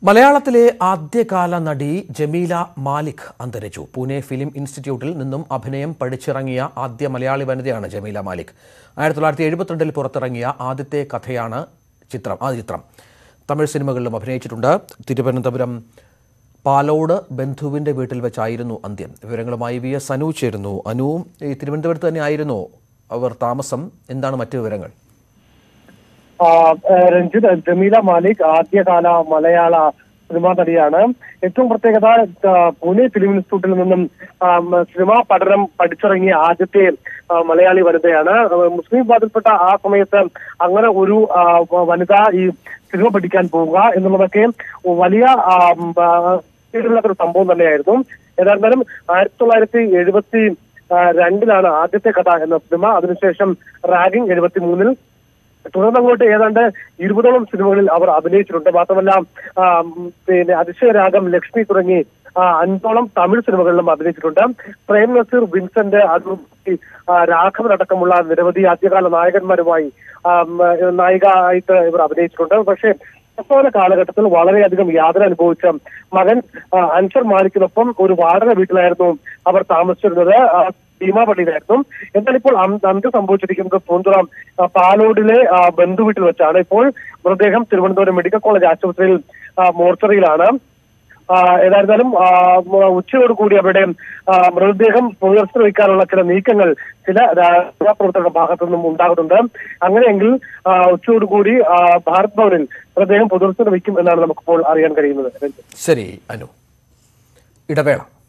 മലയാളത്തിലെ ആദ്യകാല നടി ജമീല മാലിക് അന്തരിച്ചു പൂനെ ഫിലിം ഇൻസ്റ്റിറ്റ്യൂട്ടിൽ നിന്നും അഭിനയം പഠിച്ചിറങ്ങിയ ആദ്യ മലയാളി വനിതയാണ് ജമീല മാലിക് ആയിരത്തി തൊള്ളായിരത്തി എഴുപത്തിരണ്ടിൽ പുറത്തിറങ്ങിയ ആദ്യത്തെ കഥയാണ് ചിത്രം ആ ചിത്രം തമിഴ് സിനിമകളിലും അഭിനയിച്ചിട്ടുണ്ട് തിരുവനന്തപുരം പാലോട് ബന്ധുവിൻ്റെ വീട്ടിൽ വെച്ചായിരുന്നു അന്ത്യം വിവരങ്ങളുമായി വി എസ് അനു ചേരുന്നു അനുവും ഈ തിരുവനന്തപുരത്ത് തന്നെ ആയിരുന്നു അവർ താമസം എന്താണ് മറ്റു വിവരങ്ങൾ ആ, ഏ, രഞ്ജിത്ത് ജമീല മാലിക് ആദ്യകാല മലയാള സിനിമാ നടിയാണ് ഏറ്റവും പ്രത്യേകത ആ, പൂനെ ഫിലിം ഇൻസ്റ്റിറ്റ്യൂട്ടിൽ നിന്നും ആ, മ, സിനിമാ പഠനം പഠിച്ചിറങ്ങിയ ആദ്യത്തെ ആ, മലയാളി വനിതയാണ് ആ, മുസ്ലിം വിഭാഗത്തിൽപ്പെട്ട ആ സമയത്ത് അങ്ങനെ ഒരു ആ, വ- വനിത ഈ സിനിമ പഠിക്കാൻ പോവുക എന്നുള്ളതൊക്കെ വലിയ ആ, ഉം, ആ, പേരുള്ള ഒരു സംഭവം തന്നെയായിരുന്നു ഏതായിരുന്നാലും ആയിരത്തി തൊള്ളായിരത്തി എഴുപത്തി ആ, രണ്ടിലാണ് ആദ്യത്തെ കഥ എന്ന സിനിമ അതിനുശേഷം റാഗിംഗ് എഴുപത്തി മൂന്നിൽ തുടർന്നങ്ങോട്ട് ഏതാണ്ട് ഇരുപതോളം സിനിമകളിൽ അവർ അഭിനയിച്ചിട്ടുണ്ട് മാത്രമല്ല ആ, ഉം, പിന്നെ അതിശയരാഗം ലക്ഷ്മി തുടങ്ങി ആ, അഞ്ചോളം തമിഴ് സിനിമകളിലും അഭിനയിച്ചിട്ടുണ്ട് പ്രേം നസീർ വിൻസെന്റ് അതുപോലെ രാഘവൻ അടക്കമുള്ള നിരവധി ആദ്യകാല നായകന്മാരുമായി ആ, ഉം, നായിക ആയിട്ട് ഇവർ അഭിനയിച്ചിട്ടുണ്ട് പക്ഷേ അവസാന കാലഘട്ടത്തിൽ വളരെയധികം യാതന അനുഭവിച്ച മകൻ ആ, അൻഷർ മാലിക്കിനൊപ്പം ഒരു വാടക വീട്ടിലായിരുന്നു അവർ താമസിച്ചിരുന്നത് ആ, ഭീമാപള്ളിയിലായിരുന്നു എന്നാൽ ഇപ്പോൾ അം- അന്ത്യം സംഭവിച്ചിരിക്കുന്നത് പൂന്തുറ ആ, പാലോടിലെ ആ, ബന്ധുവീട്ടിൽ വെച്ചാണ് ഇപ്പോൾ മൃതദേഹം തിരുവനന്തപുരം മെഡിക്കൽ കോളേജ് ആശുപത്രിയിൽ ആ, മോർച്ചറിയിലാണ് ആ, ഏതായിരുന്നാലും ആ, മ- ഉച്ചയോടുകൂടി അവിടെ ആ, മൃതദേഹം പൊതുദർശനം വയ്ക്കാനുള്ള ചില നീക്കങ്ങൾ ചില രക്ഷാപ്രവർത്തകരുടെ ഭാഗത്തു നിന്നും ഉണ്ടാകുന്നുണ്ട് അങ്ങനെയെങ്കിൽ ആ, ഉച്ചയോടുകൂടി ആ, ഭാരത് ഭവനിൽ മൃതദേഹം പൊതുദർശനം വയ്ക്കും എന്നാണ് നമുക്കിപ്പോൾ അറിയാൻ കഴിയുന്നത് രഞ്ജിത്ത്. ശരി അനു ഇടവേള